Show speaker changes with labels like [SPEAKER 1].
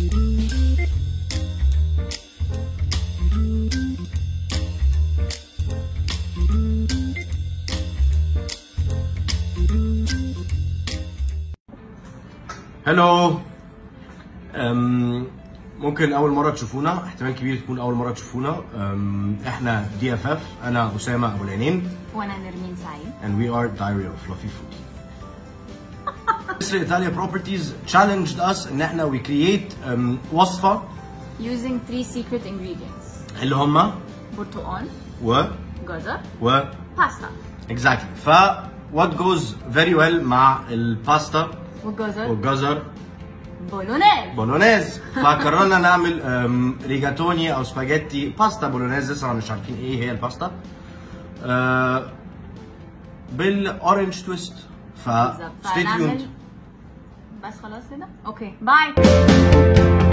[SPEAKER 1] هلو أم، ممكن اول مره تشوفونا احتمال كبير تكون اول مره تشوفونا أم، احنا دي اف اف انا اسامه ابو العينين
[SPEAKER 2] وانا نرمين سعيد
[SPEAKER 1] and we are Diary of Fluffy Food. مصر ايطاليا بروبرتيز challenged us ان احنا we create um, وصفه
[SPEAKER 2] using three secret ingredients
[SPEAKER 1] اللي هم
[SPEAKER 2] برتقال
[SPEAKER 1] و
[SPEAKER 2] جزر
[SPEAKER 1] و
[SPEAKER 2] باستا
[SPEAKER 1] exactly ف what goes very well مع الباستا
[SPEAKER 2] والجزر
[SPEAKER 1] والجزر
[SPEAKER 2] بولونيز
[SPEAKER 1] بولونيز فقررنا نعمل أم، ريجاتوني او سباجيتي باستا بولونيز لسه مش عارفين ايه هي الباستا أه بالاورنج تويست ف
[SPEAKER 2] بالظبط
[SPEAKER 1] stay tuned
[SPEAKER 2] فنعمل بس خلاص كده اوكي باي